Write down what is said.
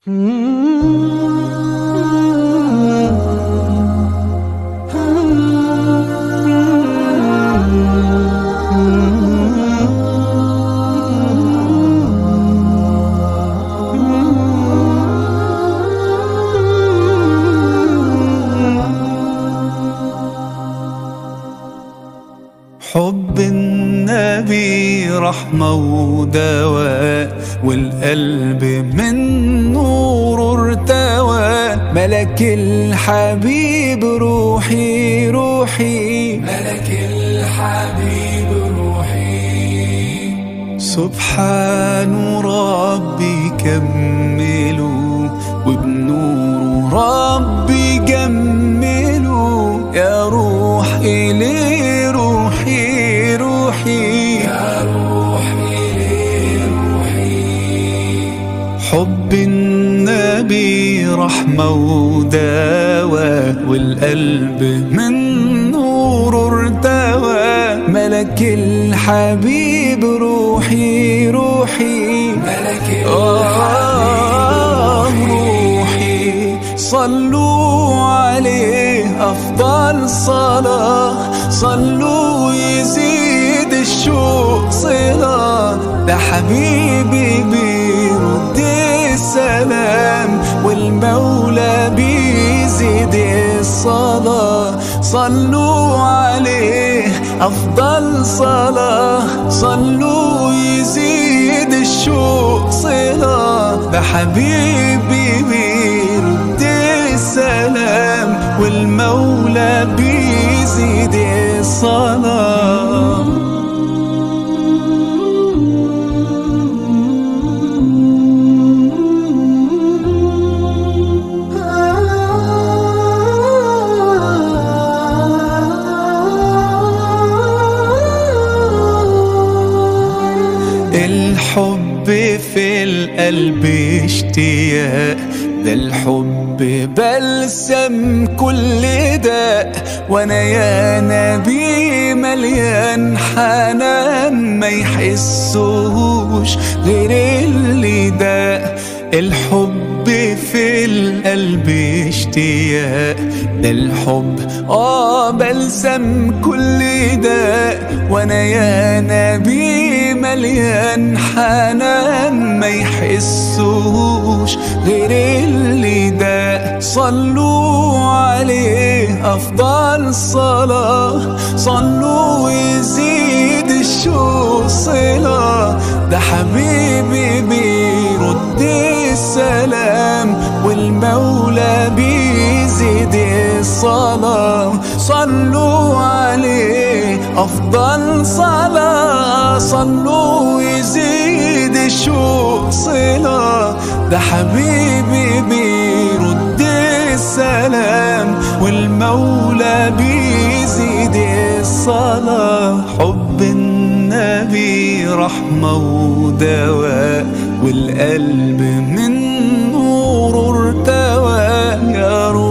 حب النبي رحمة ودواء والقلب من نور ارتوى ملك الحبيب روحي روحي ملك الحبيب روحي سبحان ربي كملوا وبنور ربي جملوا يا روح إلي روحي روحي يا روحي روحي حب النبي رحمة ودواء والقلب من نور ارتوى ملك الحبيب روحي روحي ملك آه روحي صلوا عليه أفضل صلاة صلوا يزيد الشوق صلاة ده حبيبي بيرد السلام والمولى بيزيد الصلاة صلوا عليه أفضل صلاة صلوا يزيد الشوق صلاة ده حبيبي بيرد السلام والمولى بيزيد الصلاة الحب في القلب اشتياق ده الحب بلسم كل داء وانا يا نبي مليان حنان ما يحسوش غير اللي ده الحب في القلب اشتياق ده الحب اه بلسم كل داء وانا يا نبي مليان حنان ما يحسوش غير اللي ده صلوا عليه افضل صلاة صلوا ويزيد الشوق صلاة ده حبيبي بيرد السلام والمولى بيزيد الصلاة صلوا عليه أفضل صلاة صلوا يزيد الشوق صلاة ده حبيبي بيرد السلام والمولى بيزيد الصلاة حب النبي رحمة ودواء والقلب من نور ارتوى يا